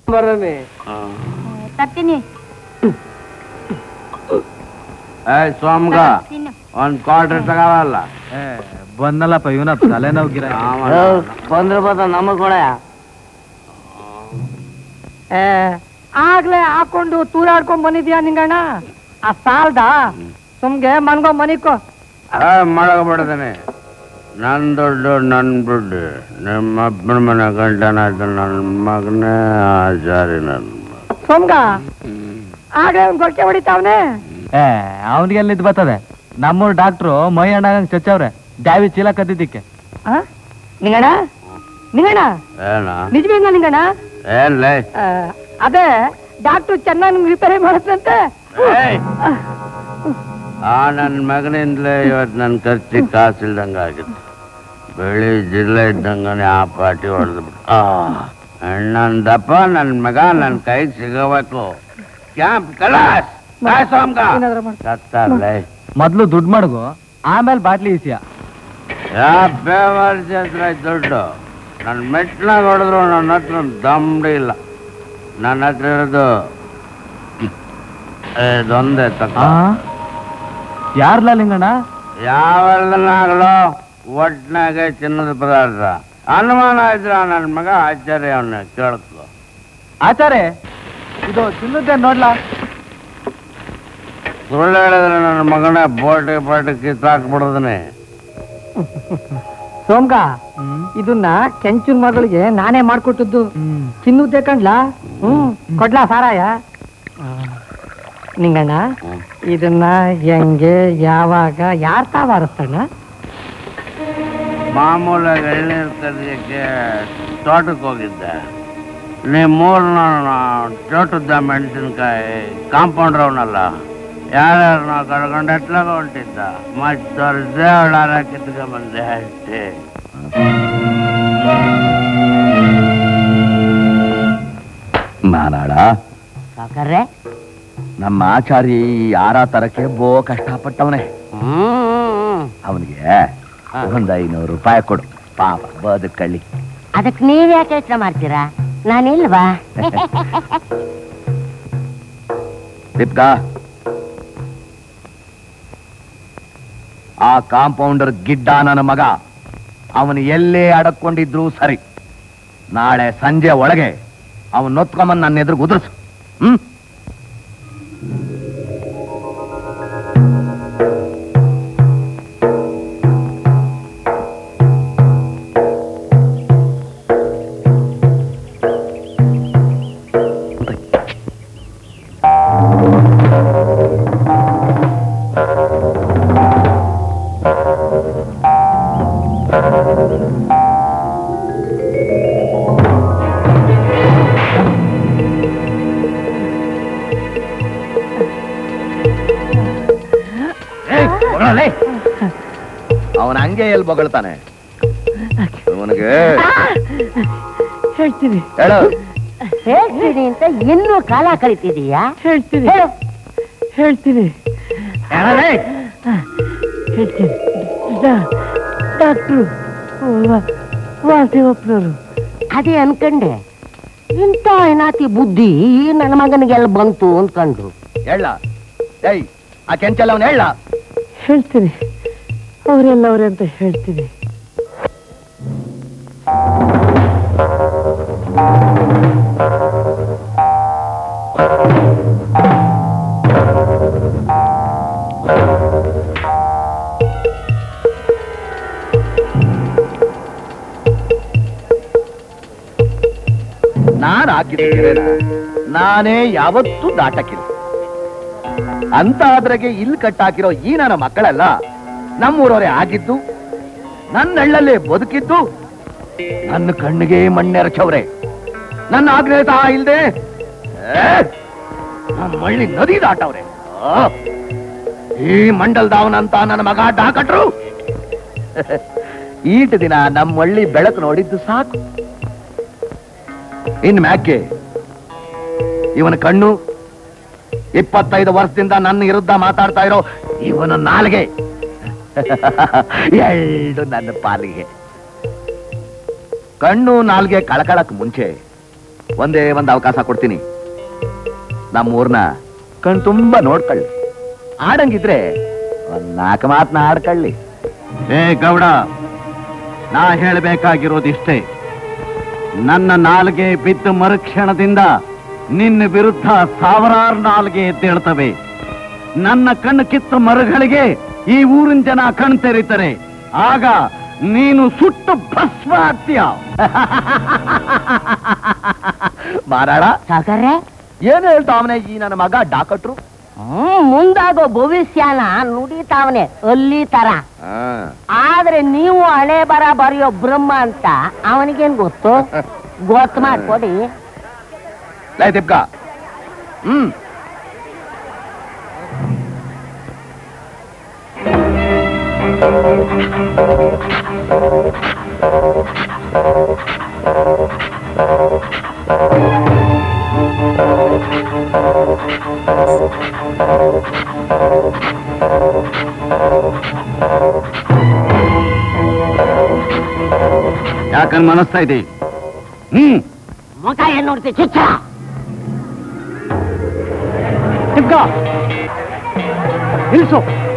ಬರನಿ ತರ್ತೀನಿ ಏ ಸ್ವಾಮ್ಗ ತಿನ್ನು ಒಂದ್ ಕ್ವಾರ್ಟರ್ ತಗೋವಲ್ಲ ಬಂದಲ್ಲಪ್ಪ ಇವನ ತಲೆನೋವು ಗಿರ ಬಂದ್ರೆ ಬತ್ತ ನಮಗ್ ಕೊಡ ಆಗ್ಲೇ ಹಾಕೊಂಡು ತೂರಾಡ್ಕೊಂಡ್ ಬಂದಿದ್ಯಾ ನಿಂಗಣ್ಣ ಆ ಸಾಲ್ದ ಸುಮ್ಗೆ ಮನ್ಗೋ ಮನಿಕೋ ಮಾಡಕಬಿಡ್ತಾನೆ ನನ್ ದುಡ್ಡು ನನ್ ದುಡ್ಡು ನಿಮ್ಮ ಅಪ್ಪನ ಮನೆ ಗಂಟನಾಯ್ತು ನನ್ನ ಮಗನೇ ಆಚಾರಿ ನನ್ ಮಗ. ಸೋಮ್ಗ ಆಗ್ಲೇ ಒಂದ್ ಗೊಕ್ಕೆ ಹೊಡಿತಾವ್ನೆ ಏ ಅವನಿಗೆ ಎಲ್ಲಿ ಬರ್ತದೆ ನಮ್ಮೂರ್ ಡಾಕ್ಟ್ರು ಮೈ ಅಣ್ಣಗಂಗ್ ಚಚ್ಚವ್ರೆ ದ್ಯಾವಿ ಚೀಲ ಕದ್ದಿದ್ದಕ್ಕೆ ಆ? ನಿಂಗಣ್ಣ ನಿಂಗಣ್ಣ ಏನ ನಿಜವೇನ ನಿಂಗಣ್ಣ ಏನ್ಲೇ ಆ, ಅದೇ ಡಾಕ್ಟ್ರು ಚೆನ್ನಾಗಿ ರಿಪೇರಿ ಮಾಡತ್ತಂತೆ ಏಯ್! ಆ ನನ್ ಮಗನಿಂದಲೇ ಇವತ್ತು ನನ್ನ ಖರ್ಚಿಗೆ ಕಾಸಿಲ್ದಂಗ ಆಗಿತ್ತು ಬೆಳಿ ಜಿಲ್ಲೆ ಇದ್ದಂಗನೆ ಆ ಪಾಟಿ ಹೊಡೆದು ಬಿಟ್ಟು ಅಣ್ಣನ್ ದಪ್ಪ ನನ್ ಮಗ ನನ್ ಕೈಗೆ ಸಿಗಬೇಕು ಕ್ಯಾಂಪ್ ಕಲಾಸ್ ಏನಾದ್ರು ಮಾಡು. ಸತ್ತಲ್ಲೇ ಮೊದ್ಲು ದುಡ್ಡು ಮಡಗು ಆಮೇಲೆ ಬಾಟ್ಲಿ ಈಸಿಯ ಯಾ ಬೇವರ್ ಹತ್ರ ದುಡ್ಡು ನನ್ನ ಮೆಟ್ಲಾಗ ಹೊಡೆದ್ರು ನನ್ನ ಹತ್ರ ದಮ್ಡಿ ಇಲ್ಲ ನನ್ನ ಹತ್ರ ಇರೋದು ಇದೊಂದೇ ತಕ್ಕ ಯಾರ್ಲ ಲಿಂಗಣ್ಣ ಯಾವೆಲ್ಲನಾಗಲೋ ಒಟ್ನಾಗೆ ಚಿನ್ನದ ಪದಾರ್ಥ ಅನುಮಾನ ಇದ್ರ ನನ್ನ ಮಗ ಆಚಾರ್ಯ ಅವನ್ನ ಕೇಳ್ಕೊ ಆಚಾರೆ ಇದು ಚಿನ್ನದ್ದೇ ನೋಡ್ಲಾ ಸುಳ್ಳು ಹೇಳಿದ್ರೆ ನನ್ನ ಮಗನ ಬೋಟಿ ಪಾಟಿ ಕಿತ್ತಾಕ್ಬಿಡದನೆ ಸೋಮ್ಗ ಇದನ್ನ ಕೆಂಚುನ್ ಮಗಳಿಗೆ ನಾನೇ ಮಾಡ್ಕೊಟ್ಟದ್ದು ಚಿನ್ನದ್ದೆ ಕಣ್ಲಾ ಹ್ಮ್ ಕೊಡ್ಲಾ ಸಾರಾಯ ನಿಂಗಣ್ಣ ಇದನ್ನ ಹೆಂಗೆ ಯಾವಾಗ ಯಾರ್ ತಾವಾರಸ್ತಣ್ಣ ಮಾಮೂಲಾಗಿ ಎಳ್ನೀರು ಕದಿಯಕ್ಕೆ ತೋಟಕ್ಕೆ ಹೋಗಿದ್ದೆ ನಿಮ್ಮೂರ್ನ ಚೋಟದ ಮೆಣಸಿನ್ಕಾಯಿ ಕಾಂಪೌಂಡ್ರ್ ಅವನಲ್ಲ ಯಾರ್ಯಾರನ್ನ ಕಳ್ಕೊಂಡು ಎಟ್ಲಾಗ ಹೊಂಟಿದ್ದ ಮತ್ತೆ ತೋರಿಸ್ದೆ ಅವಳಾರ ಕಿತ್ಕೊಂಬಂದೆ ಅಷ್ಟೇ ನಾನಾಡ ಸಾಕರ್ರೆ ನಮ್ಮ ಆಚಾರಿ ಈ ಆರ ತರಕ್ಕೆ ಬೋ ಕಷ್ಟಪಟ್ಟವನೆ ಹ್ಮ್ ಅವನಿಗೆ ಒಂದ್ ಐನೂರು ರೂಪಾಯಿ ಕೊಡು ಪಾಪ ಬದುಕಳ್ಳಿ ಅದಕ್ಕೆ ನೀವ್ ಯಾಕೆ ಯೋಚನೆ ಮಾಡ್ತೀರಾ ನಾನಿಲ್ವಾ ತಿಪ್ಕ ಆ ಕಾಂಪೌಂಡರ್ ಗಿಡ್ಡ ನನ್ನ ಮಗ ಅವನು ಎಲ್ಲೇ ಅಡಕೊಂಡಿದ್ರು ಸರಿ ನಾಳೆ ಸಂಜೆ ಒಳಗೆ ಅವನ್ ನೊತ್ಕೊಂಬಂದ್ ನನ್ನ ಎದುರು ಉದುರ್ಸು ಹ್ಮ್ ಅವನ ಹಂಗೆ ಎಲ್ಲಿ ಬೊಗಳ್ತಾನೆ ಅವನಿಗೆ ಹೇಳ್ತೀನಿ ಹೇಳು ಹೇಳ್ತೀನಿ ಅಂತ ಇನ್ನೂ ಕಾಲ ಕಳಿತಿದೀಯಾ ಹೇಳ್ತೀನಿ ಹೇಳು ಹೇಳ್ತೀನಿ ಹೇಳ್ತೀನಿ ಡಾ- ಡಾಕ್ಟ್ರು ವಾ- ವಾಸಿವಪ್ಪನವರು ಅದೇ ಅನ್ಕಂಡೆ ಇಂಥ ಏನಾತಿ ಬುದ್ಧಿ ನನ್ನ ಮಗನಿಗೆಲ್ಲ ಬಂತು ಅನ್ಕೊಂಡ್ರು ಹೇಳ ಏಯ್ ಆ ಕೆಂಚಲ್ಲ ಅವನು ಹೇಳ ಹೇಳ್ತೀನಿ ಅವರೆಲ್ಲವ್ರೆ ಅಂತ ಹೇಳ್ತೀನಿ ನಾನು ಹಾಕಿದ ಗೆರೆನ ನಾನೇ ಯಾವತ್ತೂ ದಾಟಕ್ಕಿಲ್ಲ ಅಂತ ಅದ್ರಾಗೆ ಇಲ್ಲಿ ಕಟ್ಟಾಕಿರೋ ಈ ನನ್ನ ಮಕ್ಕಳೆಲ್ಲ ನಮ್ಮೂರವರೇ ಆಗಿದ್ದು ನನ್ನ ಹಳ್ಳಲ್ಲೇ ಬದುಕಿದ್ದು ನನ್ನ ಕಣ್ಣಿಗೆ ಮಣ್ಣೆರಚವ್ರೆ ನನ್ನ ಆಜ್ಞೆ ತಾ ಇಲ್ದೆ ಏ, ನನ್ನ ಮಳ್ಳಿ ನದಿ ದಾಟವ್ರೆ ಆ, ಈ ಮಂಡಲ್ದಾವನಂತ ನನ್ನ ಮಗ ಡಾಕಟ್ರು ಈಟ್ ದಿನ ನಮ್ಮ ಹಳ್ಳಿ ಬೆಳಕು ನೋಡಿದ್ದು ಸಾಕು ಇನ್ ಮ್ಯಾಕೆ ಇವನ ಕಣ್ಣು ಇಪ್ಪತ್ತೈದು ವರ್ಷದಿಂದ ನನ್ನ ವಿರುದ್ಧ ಮಾತಾಡ್ತಾ ಇರೋ ಇವನ ನಾಲ್ಗೆ ಎರಡು ನನ್ನ ಪಾಲಿಗೆ ಕಣ್ಣು ನಾಲ್ಗೆ ಕಳಕಳಕ್ ಮುಂಚೆ ಒಂದೇ ಒಂದು ಅವಕಾಶ ಕೊಡ್ತೀನಿ ನಮ್ಮ ಊರ್ನ ಕಣ್ ತುಂಬಾ ನೋಡ್ಕೊಳ್ಳಿ ಆಡಂಗಿದ್ರೆ ಒಂದ್ ನಾಲ್ಕು ಮಾತನ್ನ ಆಡ್ಕೊಳ್ಳಿ ಏ ಗೌಡ ನಾ ಹೇಳಬೇಕಾಗಿರೋದಿಷ್ಟೇ ನನ್ನ ನಾಲ್ಗೆ ಬಿದ್ದ ಮರುಕ್ಷಣದಿಂದ ನಿನ್ನ ವಿರುದ್ಧ ಸಾವಿರಾರು ನಾಲ್ಗೆ ಎದ್ದೇಳ್ತವೆ ನನ್ನ ಕಣ್ಣು ಕಿತ್ತ ಮರುಗಳಿಗೆ ಈ ಊರಿನ ಜನ ಕಣ್ ತೆರೀತಾರೆ ಆಗ ನೀನು ಸುಟ್ಟು ಭಸ್ಮ ಆಗ್ತೀಯ ಮಾರಾಡ ಸಾಕರೆ ಏನ್ ಹೇಳ್ತಾವನೆ ಈ ನನ್ನ ಮಗ ಡಾಕಟ್ರು ಹ್ಮ್ ಮುಂದಾಗೋ ಭವಿಷ್ಯನ ನುಡಿತಾವನೆ ಅಲ್ಲಿ ತರ ಆದ್ರೆ ನೀವು ಹಣೆ ಬರ ಬರೆಯೋ ಬ್ರಹ್ಮ ಅಂತ ಅವನಿಗೇನ್ ಗೊತ್ತು ಗೊತ್ತು ಮಾಡ್ಕೊಡಿ ಲೈ ದಿಪ್ಕ ಹ್ಮ್ ಯಾಕಂದ್ ಮನಸ್ತಾ ಇದೆ ಹ್ಮ್ ಮುಖ ಏನ್ ನೋಡ್ತಿ ಚುಚ್ಚ ನಿಲ್ಸು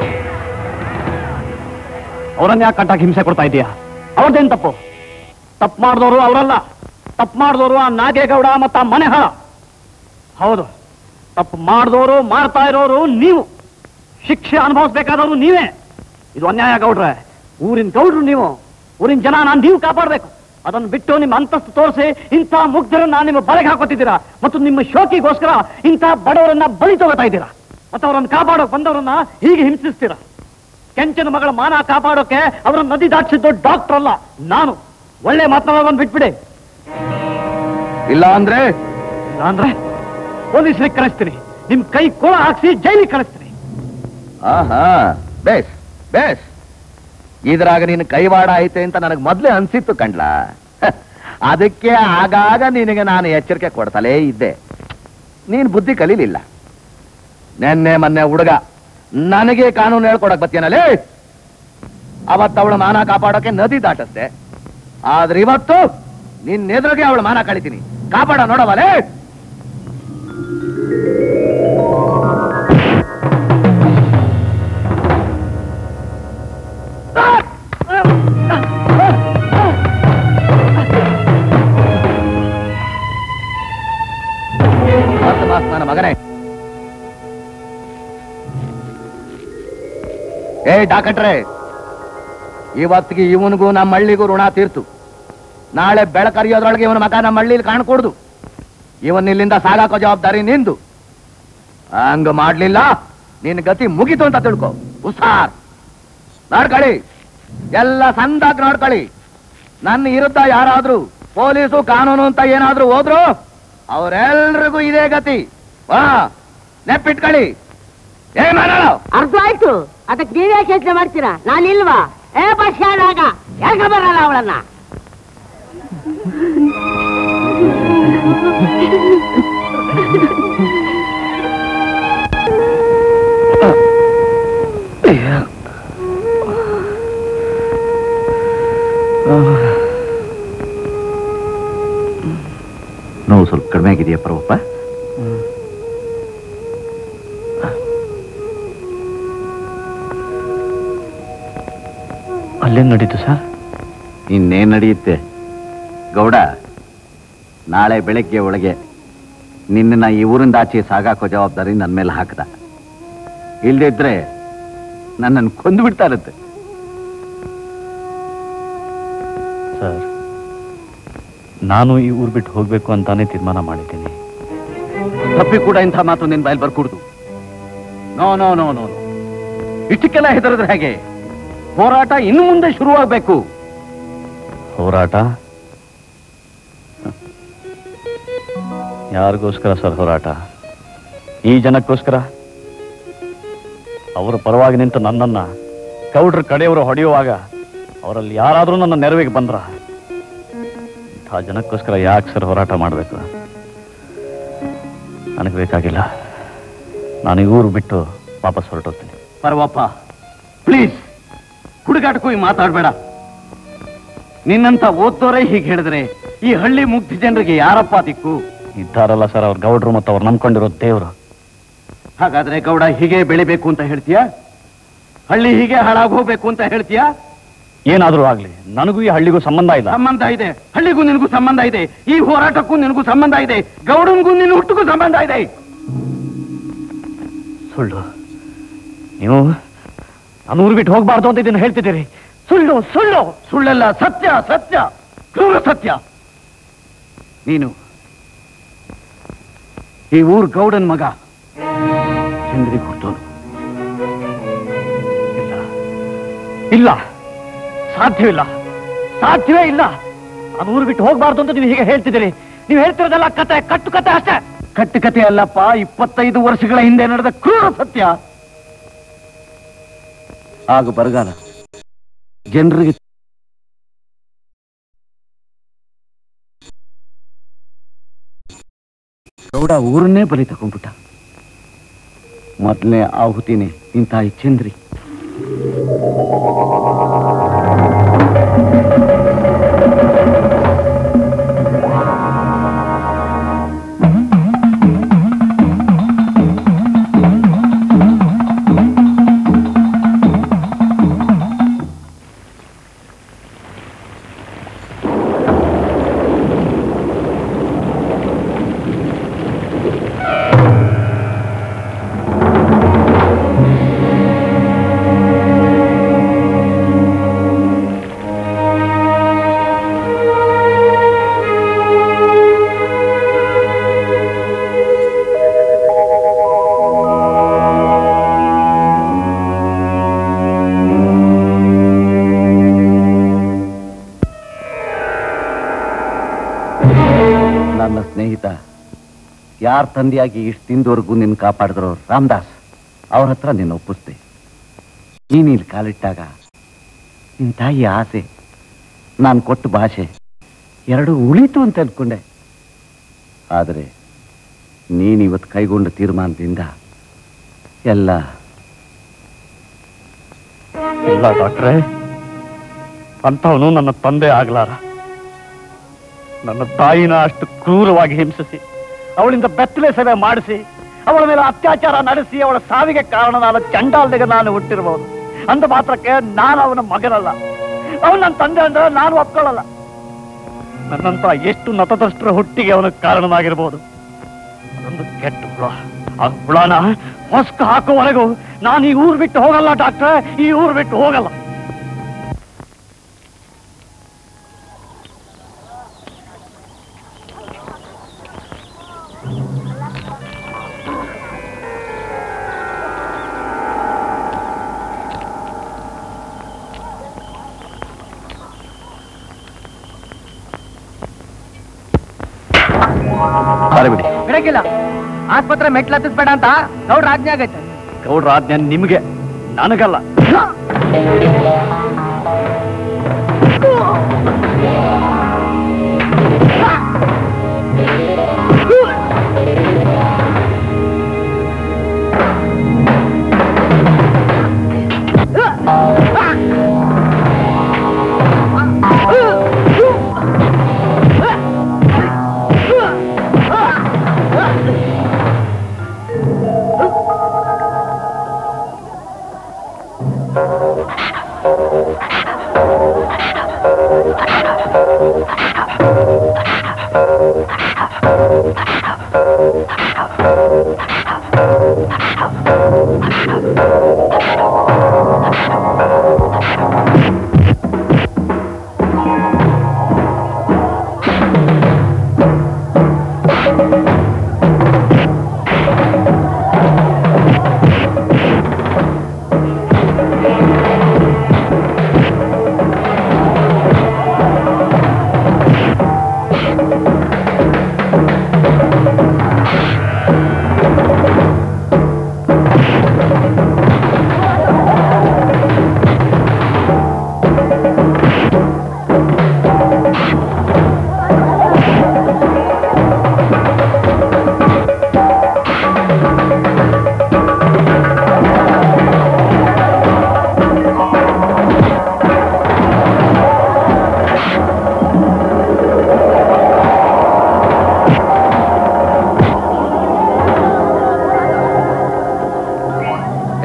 ಅವರನ್ನ ಯಾಕೆ ಕಟ್ಟಾಕಿ ಹಿಂಸೆ ಕೊಡ್ತಾ ಇದೀಯಾ ಅವ್ರದ್ದೇನ್ ತಪ್ಪು ತಪ್ಪು ಮಾಡಿದವರು ಅವರಲ್ಲ ತಪ್ಪು ಮಾಡಿದವರು ಆ ನಾಗೇಗೌಡ ಮತ್ತು ಆ ಮನೆಹಾಳ ಹೌದು ತಪ್ಪು ಮಾಡಿದವರು ಮಾಡ್ತಾ ಇರೋರು ನೀವು ಶಿಕ್ಷೆ ಅನುಭವಿಸ್ಬೇಕಾದವರು ನೀವೇ ಇದು ಅನ್ಯಾಯ ಗೌಡ್ರೆ ಊರಿನ ಗೌಡ್ರು ನೀವು ಊರಿನ ಜನ ನಾನು ನೀವು ಕಾಪಾಡಬೇಕು ಅದನ್ನು ಬಿಟ್ಟು ನಿಮ್ಮ ಅಂತಸ್ತು ತೋರಿಸಿ ಇಂಥ ಮುಗ್ಧರನ್ನ ನಿಮ್ಮ ಬಲೆಗೆ ಹಾಕೋತಿದ್ದೀರಾ ಮತ್ತು ನಿಮ್ಮ ಶೋಕಿಗೋಸ್ಕರ ಇಂಥ ಬಡವರನ್ನ ಬಲಿ ತಗೋತಾ ಇದ್ದೀರಾ ಮತ್ತು ಅವರನ್ನು ಕಾಪಾಡೋಕ್ ಬಂದವರನ್ನ ಹೀಗೆ ಹಿಂಸಿಸ್ತೀರಾ ಕೆಂಚನ ಮಗಳ ಮಾನ ಕಾಪಾಡೋಕೆ ಅವರನ್ನ ನದಿ ದಾಟಿಸಿದ್ದು ಡಾಕ್ಟರ್ ಅಲ್ಲ ನಾನು ಒಳ್ಳೆ ಮಾತನಾಡೋದನ್ನು ಬಿಟ್ಬಿಡಿ ಇಲ್ಲ ಅಂದ್ರೆ ಅಂದ್ರೆ ಪೊಲೀಸರಿಗೆ ಕಳಿಸ್ತೀನಿ ನಿಮ್ ಕೈ ಕೋಳ ಹಾಕ್ಸಿ ಜೈಲಿಗೆ ಕಳಿಸ್ತೀನಿ ಆಹಾ ಬೇಸ್ ಬೇಸ್ ಇದ್ರಾಗ ನಿನ್ ಕೈವಾಡ ಐತೆ ಅಂತ ನನಗ್ ಮೊದ್ಲೇ ಅನ್ಸಿತ್ತು ಕಂಡ್ಲ ಅದಕ್ಕೆ ಆಗಾಗ ನಿನಗೆ ನಾನು ಎಚ್ಚರಿಕೆ ಕೊಡ್ತಲೇ ಇದ್ದೆ ನೀನ್ ಬುದ್ಧಿ ಕಲೀಲಿಲ್ಲ ನೆನ್ನೆ ಮೊನ್ನೆ ಹುಡುಗ ನನಗೆ ಕಾನೂನು ಹೇಳ್ಕೊಡಕ್ ಬತ್ತೀನಲ್ಲೇ ಅವತ್ತು ಅವಳ ಮಾನ ಕಾಪಾಡೋಕೆ ನದಿ ದಾಟಸ್ದೆ ಆದ್ರೆ ಇವತ್ತು ನಿನ್ ಎದುರಿಗೆ ಅವಳ ಮಾನ ಕಳಿತೀನಿ ಕಾಪಾಡ ನೋಡವಲೇ ಮಸ್ತ್ ಮಸ್ತ್ ನನ್ನ ಮಗನೇ ಏ ಡಾಕಟ್ರೆ ಇವತ್ತಿಗೆ ಇವನಿಗೂ ನಮ್ಮ ಹಳ್ಳಿಗೂ ಋಣ ತೀರ್ತು ನಾಳೆ ಬೆಳಕರಿಯೋದ್ರೊಳಗೆ ಇವನ ಮಗ ನಮ್ಮ ಹಳ್ಳಿಲಿ ಕಾಣ್ಕೊಡ್ದು ಇವನ್ ಇಲ್ಲಿಂದ ಸಾಗಾಕೋ ಜವಾಬ್ದಾರಿ ನಿಂದು ಹಂಗ ಮಾಡ್ಲಿಲ್ಲ ನಿನ್ ಗತಿ ಮುಗಿತು ಅಂತ ತಿಳ್ಕೊ ಹುಷಾರ್ ನೋಡ್ಕೊಳ್ಳಿ ಎಲ್ಲ ಸಂದಾಗ್ ನೋಡ್ಕೊಳ್ಳಿ ನನ್ನ ವಿರುದ್ಧ ಯಾರಾದ್ರೂ ಪೊಲೀಸು ಕಾನೂನು ಅಂತ ಏನಾದ್ರೂ ಹೋದ್ರು ಅವರೆಲ್ರಿಗೂ ಇದೇ ಗತಿ ವಾ ನೆಪ್ಪಿಟ್ಕೊಳ್ಳಿ ಏ ಮಾಡೋಣ ಅರ್ಥ ಆಯ್ತು ಅದಕ್ಕೆ ನೀವೇ ಯೋಚನೆ ಮಾಡ್ತೀರಾ ನಾನಿಲ್ವಾ ಏ ಬಸ್ಸಾದಾಗ ಯಾಕೆ ಬರಲ್ಲ ಅವಳನ್ನ ನೋವು ಸ್ವಲ್ಪ ಕಡಿಮೆ ಆಗಿದೆಯಾ ಪ್ರಭುಪ್ಪ ಅಲ್ಲೇನ್ ನಡೀತು ಸರ್ ಇನ್ನೇನ್ ನಡೆಯುತ್ತೆ ಗೌಡ ನಾಳೆ ಬೆಳಗ್ಗೆ ಒಳಗೆ ನಿನ್ನ ಈ ಊರಿಂದ ಆಚೆ ಸಾಗಾಕೋ ಜವಾಬ್ದಾರಿ ನನ್ನ ಮೇಲೆ ಹಾಕದ ಇಲ್ದೇ ಇದ್ರೆ ನನ್ನನ್ನು ಕೊಂದು ಬಿಡ್ತಾ ಇರುತ್ತೆ ಸರ್ ನಾನು ಈ ಊರು ಬಿಟ್ಟು ಹೋಗ್ಬೇಕು ಅಂತಾನೆ ತೀರ್ಮಾನ ಮಾಡಿದ್ದೀನಿ ತಪ್ಪಿ ಕೂಡ ಇಂಥ ಮಾತು ನಿನ್ ಬಾಯಲ್ಲಿ ಬರ್ಕೂಡ್ದು no no no no no. ಇಷ್ಟಕ್ಕೆಲ್ಲ ಹೆದರಿದ್ರೆ ಹೇಗೆ ಹೋರಾಟ ಇನ್ನು ಮುಂದೆ ಶುರುವಾಗಬೇಕು ಹೋರಾಟ ಯಾರಿಗೋಸ್ಕರ ಸರ್ ಹೋರಾಟ ಈ ಜನಕ್ಕೋಸ್ಕರ ಅವರ ಪರವಾಗಿ ನಿಂತು ನನ್ನನ್ನ ಕೌಡ್ರ ಕಡೆಯವರು ಹೊಡೆಯುವಾಗ ಅವರಲ್ಲಿ ಯಾರಾದರೂ ನನ್ನ ನೆರವಿಗೆ ಬಂದ್ರ ಇಂಥ ಜನಕ್ಕೋಸ್ಕರ ಯಾಕೆ ಸರ್ ಹೋರಾಟ ಮಾಡಬೇಕು ನನಗೆ ಬೇಕಾಗಿಲ್ಲ ನಾನು ಈ ಊರು ಬಿಟ್ಟು ವಾಪಸ್ ಹೊರಟೋಗ್ತೀನಿ ಪರವಪ್ಪ ಪ್ಲೀಸ್ ಹುಡುಗಾಟಕ್ಕೂ ಈ ಮಾತಾಡ್ಬೇಡ ನಿನ್ನಂತ ಓದ್ದೋರೇ ಹೀಗೆ ಹೇಳಿದ್ರೆ ಈ ಹಳ್ಳಿ ಮುಗ್ಧ ಜನರಿಗೆ ಯಾರಪ್ಪ ದಿಕ್ಕು ಇದ್ದಾರಲ್ಲ ಸರ್ ಅವ್ರ ಗೌಡ್ರು ಮತ್ತು ಅವ್ರು ನಂಬ್ಕೊಂಡಿರೋ ದೇವ್ರು ಹಾಗಾದ್ರೆ ಗೌಡ ಹೀಗೆ ಬೆಳಿಬೇಕು ಅಂತ ಹೇಳ್ತೀಯಾ ಹಳ್ಳಿ ಹೀಗೆ ಹಾಳಾಗಿ ಹೋಗ್ಬೇಕು ಅಂತ ಹೇಳ್ತೀಯಾ ಏನಾದ್ರೂ ಆಗ್ಲಿ ನನಗೂ ಈ ಹಳ್ಳಿಗೂ ಸಂಬಂಧ ಇಲ್ಲ ಸಂಬಂಧ ಇದೆ ಹಳ್ಳಿಗೂ ನಿನಗೂ ಸಂಬಂಧ ಇದೆ ಈ ಹೋರಾಟಕ್ಕೂ ನಿನಗೂ ಸಂಬಂಧ ಇದೆ ಗೌಡನ್ಗೂ ನಿನ್ನ ಹುಟ್ಟಿಗೂ ಸಂಬಂಧ ಇದೆ ಸುಳ್ಳು ನೀವು ನಾನು ಊರು ಬಿಟ್ಟು ಹೋಗ್ಬಾರ್ದು ಅಂತ ಇದನ್ನು ಹೇಳ್ತಿದ್ದೀರಿ ಸುಳ್ಳು ಸುಳ್ಳು ಸುಳ್ಳೆಲ್ಲ ಸತ್ಯ ಸತ್ಯ ಕ್ರೂರ ಸತ್ಯ ನೀನು ಈ ಊರ್ ಗೌಡನ್ ಮಗ ಚಂದ್ರಿಗೆ ಹುಟ್ಟೋನು ಇಲ್ಲ ಇಲ್ಲ ಸಾಧ್ಯವಿಲ್ಲ ಸಾಧ್ಯವೇ ಇಲ್ಲ ನಾನು ಊರು ಬಿಟ್ಟು ಹೋಗ್ಬಾರ್ದು ಅಂತ ನೀವು ಹೀಗೆ ಹೇಳ್ತಿದ್ದೀರಿ ನೀವು ಹೇಳ್ತಿರೋದೆಲ್ಲ ಕತೆ ಕಟ್ಟು ಕತೆ ಅಷ್ಟೇ ಕಟ್ಟುಕತೆ ಅಲ್ಲಪ್ಪ ಇಪ್ಪತ್ತೈದು ವರ್ಷಗಳ ಹಿಂದೆ ನಡೆದ ಕ್ರೂರ ಸತ್ಯ ಆಗ ಬರಗಾಲ ಜನರಿಗೆ ಗೌಡ ಊರನ್ನೇ ಬಲಿ ತಗೊಂಡ್ಬಿಟ್ಟ ಮೊದಲನೇ ಆಹುತಿನೇ ಇಂಥ ಈ ಚಂದ್ರಿ ನನ್ನ ಸ್ನೇಹಿತ ಯಾರ ತಂದೆಯಾಗಿ ಇಷ್ಟು ತಿಂದವರೆಗೂ ನಿನ್ನ ಕಾಪಾಡಿದ್ರು ರಾಮದಾಸ್ ಅವ್ರ ಹತ್ರ ನಿನ್ನ ಒಪ್ಪಿಸ್ದೆ ನೀನು ಇಲ್ಲಿ ಕಾಲಿಟ್ಟಾಗ ನಿನ್ನ ತಾಯಿ ಆಸೆ ನಾನು ಕೊಟ್ಟ ಭಾಷೆ ಎರಡು ಉಳಿತು ಅಂತ ಅನ್ಕೊಂಡೆ ಆದರೆ ನೀನು ಇವತ್ತು ಕೈಗೊಂಡ ತೀರ್ಮಾನದಿಂದ ಎಲ್ಲ ಇಲ್ಲ ಡಾಕ್ಟ್ರೇ ಅಂಥವನು ನನ್ನ ತಂದೆ ಆಗ್ಲಾರ ನನ್ನ ತಾಯಿನ ಅಷ್ಟು ಕ್ರೂರವಾಗಿ ಹಿಂಸಿಸಿ ಅವಳಿಂದ ಬೆತ್ತಲೆ ಸೇವೆ ಮಾಡಿಸಿ ಅವಳ ಮೇಲೆ ಅತ್ಯಾಚಾರ ನಡೆಸಿ ಅವಳ ಸಾವಿಗೆ ಕಾರಣನಾದ ಚಂಡಾಲ್ದಿಗೆ ನಾನು ಹುಟ್ಟಿರಬಹುದು ಅಂದ ಮಾತ್ರಕ್ಕೆ ನಾನು ಅವನ ಮಗನಲ್ಲ ಅವನು ನನ್ನ ತಂದೆ ಅಂದ್ರೆ ನಾನು ಒಪ್ಕೊಳ್ಳಲ್ಲ ನನ್ನಂತ ಎಷ್ಟು ನತದಷ್ಟರ ಹುಟ್ಟಿಗೆ ಅವನ ಕಾರಣನಾಗಿರ್ಬೋದು ಅದೊಂದು ಕೆಟ್ಟ ಹುಳ ಆ ಹುಳನ ಹೊಸ್ಕ ಹಾಕುವವರೆಗೂ ನಾನು ಈ ಊರು ಬಿಟ್ಟು ಹೋಗಲ್ಲ ಡಾಕ್ಟ್ರೆ ಈ ಊರು ಬಿಟ್ಟು ಹೋಗಲ್ಲ ಬಿಡಿ ಬಿಡಕ್ಕಿಲ್ಲ ಆಸ್ಪತ್ರೆ ಮೆಟ್ಲು ಹತ್ತಿಸ್ಬೇಡ ಅಂತ ಗೌಡ್ರ ಆಜ್ಞೆ ಆಗೈತೆ ಗೌಡ್ರ ಆಜ್ಞೆ ನಿಮಗೆ ನನಗಲ್ಲ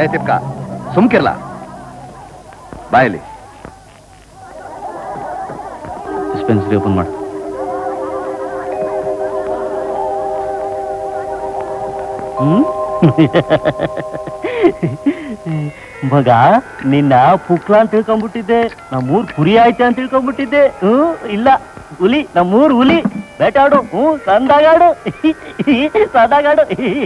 ಬಾಯ್ ತಿಪ್ಕ ಸುಮ್ಕಿರ್ಲ ಬಾಯಲ್ಲಿ ಡಿಸ್ಪೆನ್ಸರಿ ಓಪನ್ ಮಾಡು ಹ್ಮ್ ಮಗ ನಿನ್ನ ಪುಕ್ಲ ಅಂತ ತಿಳ್ಕೊಂಡ್ಬಿಟ್ಟಿದ್ದೆ ನಮ್ಮೂರ್ ಕುರಿ ಆಯ್ತೆ ಅಂತ ತಿಳ್ಕೊಂಡ್ಬಿಟ್ಟಿದ್ದೆ ಹ್ಮ್ ಇಲ್ಲ ಹುಲಿ ನಮ್ಮೂರ್ ಹುಲಿ ಬೇಟಾಡು ಹ್ಞೂ ಸಂದಾಗಾಡು ಸದಾಗಾಡು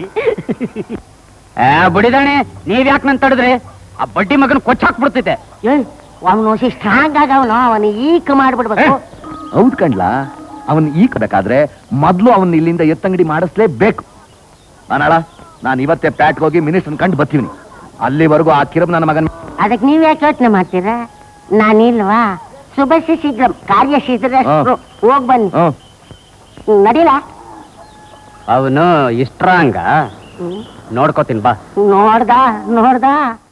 ಬಿಡಿದಾಣೆ ನೀವ್ ಯಾಕೆ ನನ್ ತಡಿದ್ರಿ ಆ ಬಡ್ಡಿ ಮಗನ ಕೊಚ್ಚ ಹಾಕ್ಬಿಡ್ತಿದ್ದೆ ಏಯ್ ಅವನು ಸ್ಟ್ರಾಂಗ್ ಆಗವನು ಅವನು ಈಕ್ ಮಾಡ್ಬಿಡ್ಬೇಕು ಹೌದ್ ಕಣ್ಲಾ ಅವನ್ ಈಗ ಬೇಕಾದ್ರೆ ಮೊದ್ಲು ಅವನ್ ಇಲ್ಲಿಂದ ಎತ್ತಂಗಡಿ ಮಾಡಿಸ್ಲೇಬೇಕು ಅನಾಳ ನಾನು ಇವತ್ತೇ ಪ್ಯಾಟ್ಗೆ ಹೋಗಿ ಮಿನಿಸ್ಟರ್ ಕಂಡು ಬರ್ತೀವಿ ಅಲ್ಲಿವರೆಗೂ ಆ ಕಿರಬ್ ನನ್ನ ಮಗನ್ ಅದಕ್ಕೆ ನೀವ್ ಯಾಕೆ ಯೋಚನೆ ಮಾಡ್ತೀರಾ ನಾನಿಲ್ವಾ ಶುಭಶ್ರೀ ಶೀಘ್ರ ಕಾರ್ಯ ಶೀಘ್ರ ಹೋಗ್ ಬನ್ನಿ ಹ್ಮ್ ನಡೀಲ ಅವನು ಇಷ್ಟ್ರಾಂಗ ನೋಡ್ಕೋತೀನಿ ಬಾ ನೋಡ್ದ ನೋಡ್ದ